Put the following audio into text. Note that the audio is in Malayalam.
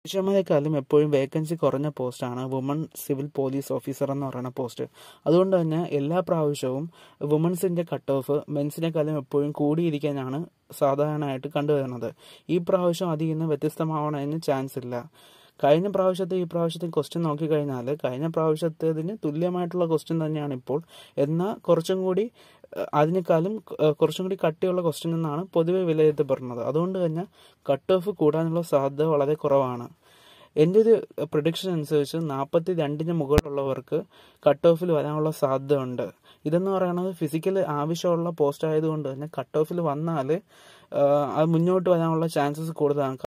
പുരുഷന്മാരെക്കാളും എപ്പോഴും വേക്കൻസി കുറഞ്ഞ പോസ്റ്റാണ് വുമൺ സിവിൽ പോലീസ് ഓഫീസർ എന്ന് പറയുന്ന പോസ്റ്റ് അതുകൊണ്ട് തന്നെ എല്ലാ പ്രാവശ്യവും വുമൺസിന്റെ കട്ട് ഓഫ് മെൻസിനെക്കാളും എപ്പോഴും കൂടിയിരിക്കാനാണ് സാധാരണയായിട്ട് കണ്ടുവരുന്നത് ഈ പ്രാവശ്യം അതിൽ നിന്ന് വ്യത്യസ്തമാവണതിന് ചാൻസ് ഇല്ല കഴിഞ്ഞ പ്രാവശ്യത്തെ ഈ പ്രാവശ്യത്തെ ക്വസ്റ്റ്യൻ നോക്കിക്കഴിഞ്ഞാൽ കഴിഞ്ഞ പ്രാവശ്യത്തേതിന് തുല്യമായിട്ടുള്ള ക്വസ്റ്റ്യൻ തന്നെയാണ് ഇപ്പോൾ എന്നാൽ കുറച്ചും കൂടി അഹ് അതിനേക്കാളും അഹ് കുറച്ചും കൂടി കട്ടിയുള്ള ക്വസ്റ്റ്യൻ എന്നാണ് പൊതുവെ വിലയിരുത്തപ്പെടുന്നത് അതുകൊണ്ട് തന്നെ കട്ട് ഓഫ് കൂടാനുള്ള സാധ്യത വളരെ കുറവാണ് എൻ്റെ ഒരു പ്രൊഡിക്ഷൻ അനുസരിച്ച് നാൽപ്പത്തി രണ്ടിന് മുകളിലുള്ളവർക്ക് കട്ട് ഓഫിൽ വരാനുള്ള സാധ്യത ഉണ്ട് ഇതെന്ന് പറയുന്നത് ഫിസിക്കൽ ആവശ്യമുള്ള പോസ്റ്റ് ആയതുകൊണ്ട് തന്നെ കട്ട് ഓഫിൽ വന്നാൽ അത് മുന്നോട്ട് വരാനുള്ള ചാൻസസ് കൂടുതലാണ്